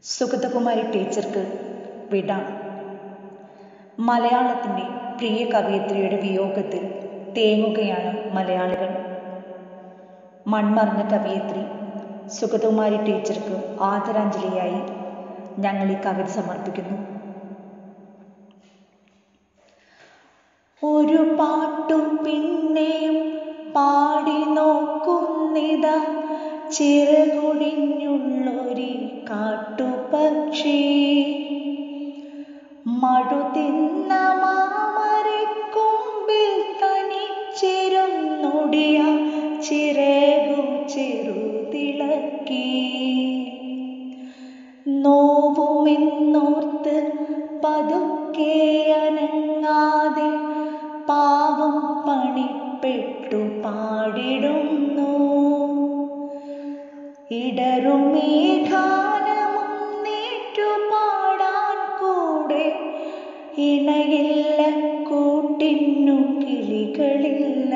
സുഗതകുമാരി ടീച്ചർക്ക് വിട മലയാളത്തിൻ്റെ പ്രിയ കവയിത്രിയുടെ വിയോഗത്തിൽ തേങ്ങുകയാണ് മലയാളികൾ മൺമറഞ്ഞ കവയിത്രി സുഗതകുമാരി ടീച്ചർക്ക് ആദരാഞ്ജലിയായി ഞങ്ങൾ ഈ കവിത സമർപ്പിക്കുന്നു ഒരു പാട്ടു പിന്നെയും പാടി നോക്കുന്നിത ചിറകുടിഞ്ഞുള്ളൊരി കാട്ടുപക്ഷി മഴുതിന്ന മാമരക്കൊമ്പിൽ തനിച്ചിരുന്നൊടിയ ചിറകു ചെറുതിളക്കി നോവുമെന്നോർത്ത് പതുക്കെ അനങ്ങാതെ പാവം പണിപ്പെട്ടു പാടിടുന്നു ഇടറുമീ ഗാനമൊന്നേറ്റു പാടാൻ കൂടെ ഇണയില്ല കൂട്ടിന്നു കിളികളില്ല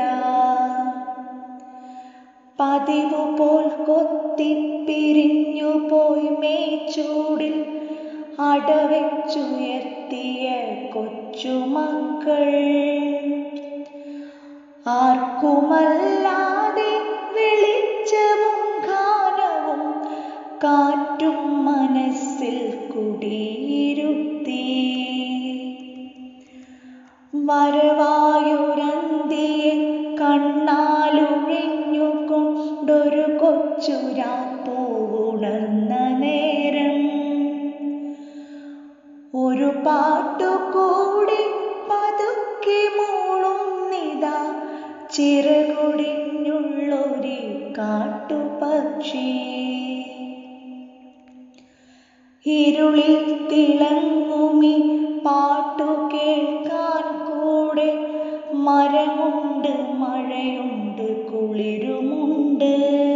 പതിവു പോൽ കൊത്തിപ്പിരിഞ്ഞു പോയി മേച്ചൂടിൽ അടവെച്ചുയർത്തിയ കൊച്ചുമക്കൾ ആർക്കുമല്ലാതെ വെളിച്ചവും ഗാനവും കാറ്റും മനസ്സിൽ കുടിയിരുത്തി വരവായുരന്തിയെ കണ്ണാലുഴിഞ്ഞുകൊണ്ടൊരു കൊച്ചുരാപ്പൂവുണർന്ന നേരം ഒരു പാട്ടുകൂടി പതുക്കെ മൂളുന്നിതാ ചിറകുടിഞ്ഞുള്ളൊരു കാട്ടുപക്ഷി ഇരുളിൽ തിളങ്ങുമി പാട്ടു കേൾക്കാൻ കൂടെ മരമുണ്ട് മഴയുണ്ട് കുളിരുമുണ്ട്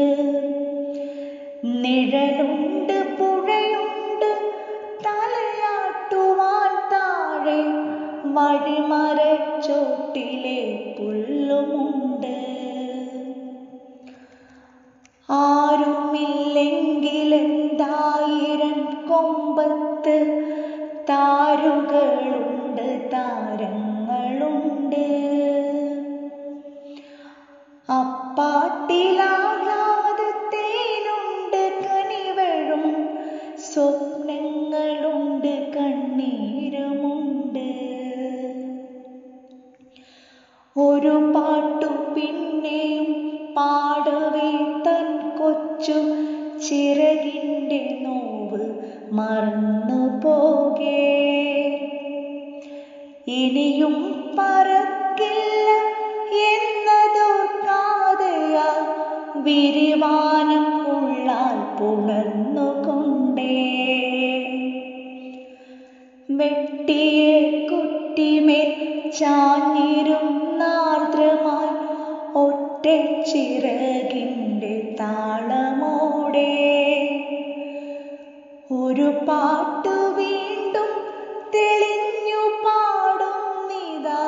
നിഴലുണ്ട് പുഴയുണ്ട് തലയാട്ടുവാൻ താഴെ വഴിമരച്ചോട്ടിലെ പുല്ലുമുണ്ട് ആരുമില്ലെങ്കിലെന്തായിരം കൊമ്പത്ത് താരുകളുണ്ട് താരങ്ങളുണ്ട് അപ്പാട്ടിലാഹ്ലാദത്തേനുണ്ട് കനിവഴും സ്വപ്നങ്ങളുണ്ട് കണ്ണീരുമുണ്ട് ഒരു പാട്ടു പിന്നെയും പാടവേ തൻ കൊച്ചു ചിറകിൻ്റെ നോവ് മറന്നു പോകേ ഇനിയും പറക്കില്ല എന്നതോർക്കാതെയ വിരിവാനം ഉള്ളാൽ പുണർന്നുകൊണ്ടേ വെട്ടിയ കുറ്റിമേൽ ചാഞ്ഞിരുന്നാർദ്രമായി ഒറ്റ ചിറകിൻ്റെ താളമോടെ ഒരു പാട്ടു വീണ്ടും തെളിഞ്ഞു പാടുന്നിതാ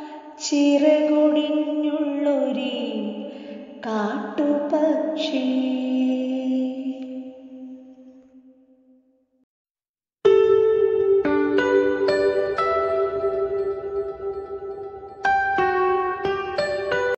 ചിറകൊടിഞ്ഞുള്ളൊരി കാട്ടുപക്ഷി